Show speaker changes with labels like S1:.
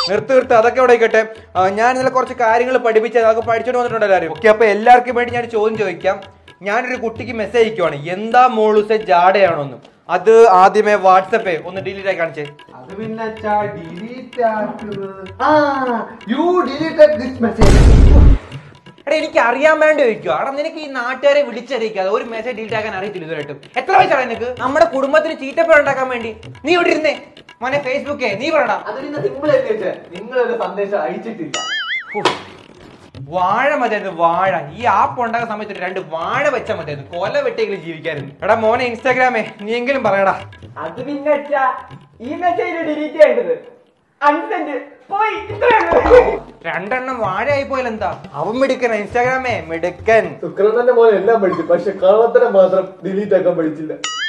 S1: നിർത്ത് നിർത്ത് അതൊക്കെ അവിടെ ആയിക്കട്ടെ ആ, ഞാൻ ഇന്നലെ കുറച്ച് കാര്യങ്ങൾ പഠിപ്പിച്ചത് അതൊക്കെ പഠിച്ചോണ്ട് വന്നിട്ടുണ്ട് എല്ലാവരും ഓക്കെ അപ്പൊ എല്ലാവർക്കും വേണ്ടി ഞാൻ ഒരു ചോദ്യം ചോദിക്കാം ഞാനൊരു കുട്ടിക്ക് മെസ്സേജ് അയക്കുവാണ് എന്താ മോളൂസെ ജാടയാണോന്ന് അത് ആദ്യമേ വാട്സപ്പേ ഒന്ന് ഡിലീറ്റ് ആയി കാണിച്ചേ
S2: അത് പിന്നെ ഡിലീറ്റ് ആക്കുന്നത് ആ യു ഡിലീറ്റഡ് ദിസ് മെസ്സേജ്
S1: എടാ എനിക്ക് അറിയാൻ വേണ്ടി ചോദിക്കുക എടാ നിനക്ക് ഈ നാട്ടുകാരെ വിളിച്ചറിയിക്കാതെ ഒരു മെസ്സേജ് ഡിലീറ്റ് ആക്കാൻ അറിയത്തില്ല ഇതുവരെയായിട്ടും എത്ര വയസ്സാണ് നിനക്ക് നമ്മുടെ കുടുംബത്തിന് ചീറ്റപ്പേർ ഉണ്ടാക്കാൻ വേണ്ടി നീ ഇവിടെ ഇരുന്നേ മോനെ ഫേസ്ബുക്കേ നീ പറയടാ
S2: അത് പിന്നെ സിമ്പിൾ അല്ലേ വെച്ചേ നിങ്ങളൊരു സന്ദേശം അയച്ചിട്ടില്ല
S1: വാഴ മതിയായിരുന്നു വാഴ ഈ ആപ്പ് ഉണ്ടാക്കുന്ന സമയത്ത് ഒരു രണ്ട് വാഴ വെച്ചാൽ മതിയായിരുന്നു കൊല വെട്ടിയെങ്കിലും ജീവിക്കായിരുന്നു എടാ മോനെ ഇൻസ്റ്റാഗ്രാമേ നീ എങ്കിലും പറയടാ
S3: അത് പിന്നെ അച്ഛാ ഈ മെസ്സേജ് ഡിലീറ്റ് ചെയ്യേണ്ടത് അൺസെന്റ് പോയി ഇത്രയുള്ളൂ
S1: രണ്ടെണ്ണം വാഴയായി പോയാലെന്താ അവൻ മിടുക്കൻ ഇൻസ്റ്റാഗ്രാമേ മിടുക്കൻ
S2: ശുക്രന്റെ പോലെ എല്ലാം പഠിച്ചു പക്ഷെ കള്ളത്തരം മാത്രം ഡിലീറ്റ് ആക്കാൻ പഠിച്ചില്ല